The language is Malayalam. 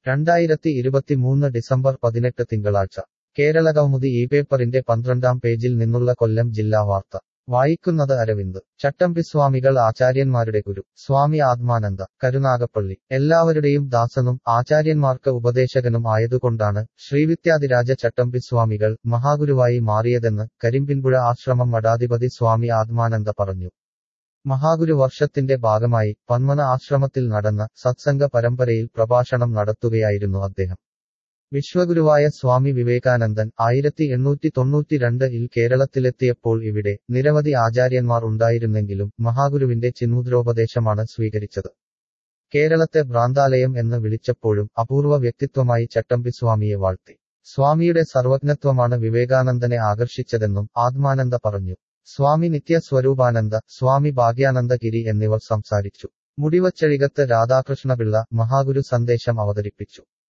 രണ്ടായിരത്തി ഇരുപത്തിമൂന്ന് ഡിസംബർ പതിനെട്ട് തിങ്കളാഴ്ച കേരളകൗമുദി ഈ പേപ്പറിന്റെ പന്ത്രണ്ടാം പേജിൽ നിന്നുള്ള കൊല്ലം ജില്ലാ വാർത്ത വായിക്കുന്നത് അരവിന്ദ് ചട്ടമ്പിസ്വാമികൾ ആചാര്യന്മാരുടെ ഗുരു സ്വാമി ആത്മാനന്ദ കരുനാഗപ്പള്ളി എല്ലാവരുടെയും ദാസനും ആചാര്യന്മാർക്ക് ഉപദേശകനും ആയതുകൊണ്ടാണ് ശ്രീവിദ്യാധിരാജ ചട്ടമ്പിസ്വാമികൾ മഹാഗുരുവായി മാറിയതെന്ന് കരിമ്പിൻപുഴ ആശ്രമം മഠാധിപതി സ്വാമി ആത്മാനന്ദ പറഞ്ഞു മഹാഗുരു വർഷത്തിന്റെ ഭാഗമായി പന്മന ആശ്രമത്തിൽ നടന്ന സത്സംഗ പരമ്പരയിൽ പ്രഭാഷണം നടത്തുകയായിരുന്നു അദ്ദേഹം വിശ്വഗുരുവായ സ്വാമി വിവേകാനന്ദൻ ആയിരത്തി എണ്ണൂറ്റി തൊണ്ണൂറ്റിരണ്ടിൽ കേരളത്തിലെത്തിയപ്പോൾ ഇവിടെ നിരവധി ആചാര്യന്മാർ ഉണ്ടായിരുന്നെങ്കിലും മഹാഗുരുവിന്റെ ചിന്മുദ്രോപദേശമാണ് സ്വീകരിച്ചത് കേരളത്തെ ഭ്രാന്താലയം എന്ന് വിളിച്ചപ്പോഴും അപൂർവ വ്യക്തിത്വമായി ചട്ടമ്പിസ്വാമിയെ വാഴ്ത്തി സ്വാമിയുടെ സർവജ്ഞത്വമാണ് വിവേകാനന്ദനെ ആകർഷിച്ചതെന്നും ആത്മാനന്ദ പറഞ്ഞു സ്വാമി നിത്യസ്വരൂപാനന്ദ സ്വാമി ഭാഗ്യാനന്ദ ഗിരി എന്നിവർ സംസാരിച്ചു മുടിവച്ചഴികത്ത് രാധാകൃഷ്ണപിള്ള മഹാഗുരു സന്ദേശം അവതരിപ്പിച്ചു